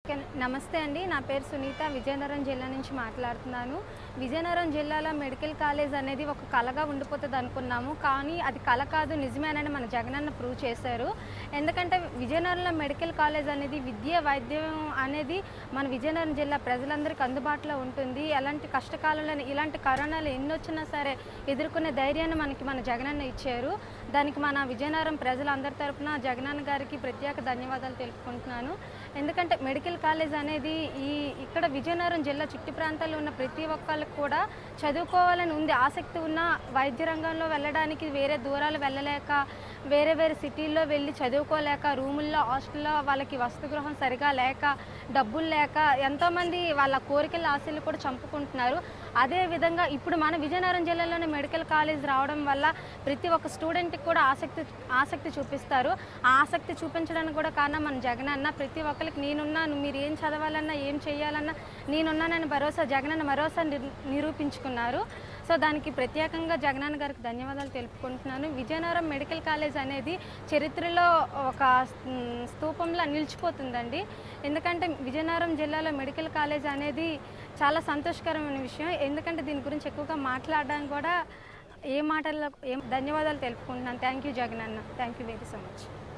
okay నమస్తే అండి నా పేరు సునీత విజయనగరం జిల్లా నుంచి మాట్లాడుతున్నాను విజయనగరం జిల్లాలో మెడికల్ కాలేజ్ అనేది ఒక కళగా ఉండిపోతుంది అనుకున్నాము కానీ అది కళ కాదు నిజమేనని మన జగనన్న ప్రూవ్ చేశారు ఎందుకంటే విజయనగరంలో మెడికల్ కాలేజ్ అనేది విద్య వైద్యం అనేది మన విజయనగరం జిల్లా ప్రజలందరికీ అందుబాటులో ఉంటుంది ఎలాంటి కష్టకాలంలో ఇలాంటి కరోనాలు ఎన్ని వచ్చినా సరే ఎదుర్కొనే ధైర్యాన్ని మనకి మన జగనన్న ఇచ్చారు దానికి మన విజయనగరం ప్రజలందరి తరపున జగనన్న గారికి ప్రత్యేక ధన్యవాదాలు తెలుపుకుంటున్నాను ఎందుకంటే మెడికల్ కాలేజ్ అనేది ఈ ఇక్కడ విజయనగరం జిల్లా చుట్టు ప్రాంతాల్లో ఉన్న ప్రతి ఒక్కళ్ళకి కూడా చదువుకోవాలని ఉంది ఆసక్తి ఉన్న వైద్య రంగంలో వెళ్ళడానికి వేరే దూరాలు వెళ్ళలేక వేరే వేరే సిటీల్లో వెళ్ళి చదువుకోలేక రూముల్లో హాస్టల్లో వాళ్ళకి వసతిగృహం సరిగా లేక డబ్బులు లేక ఎంతోమంది వాళ్ళ కోరికల ఆశలు కూడా చంపుకుంటున్నారు అదే విధంగా ఇప్పుడు మన విజయనగరం జిల్లాలోనే మెడికల్ కాలేజ్ రావడం వల్ల ప్రతి ఒక్క స్టూడెంట్కి కూడా ఆసక్తి ఆసక్తి చూపిస్తారు ఆ ఆసక్తి చూపించడానికి కూడా కారణం మన జగన్ అన్న ప్రతి ఒక్కరికి నేనున్నాను మీరు ఏం చదవాలన్నా ఏం చేయాలన్నా నేనున్నానని భరోసా జగనన్న భరోసా నిర్- నిరూపించుకున్నారు సో దానికి ప్రత్యేకంగా జగనన్న గారికి ధన్యవాదాలు తెలుపుకుంటున్నాను విజయనగరం మెడికల్ కాలేజ్ అనేది చరిత్రలో ఒక మ్, స్తూపంలా నిలిచిపోతుందండి ఎందుకంటే విజయనగరం జిల్లాలో మెడికల్ కాలేజ్ అనేది చాలా సంతోషకరమైన విషయం ఎందుకంటే దీని గురించి ఎక్కువగా మాట్లాడడానికి కూడా ఏ మాటల్లో ఏం ధన్యవాదాలు తెలుపుకుంటున్నాను thank you Jaganna thank you very so much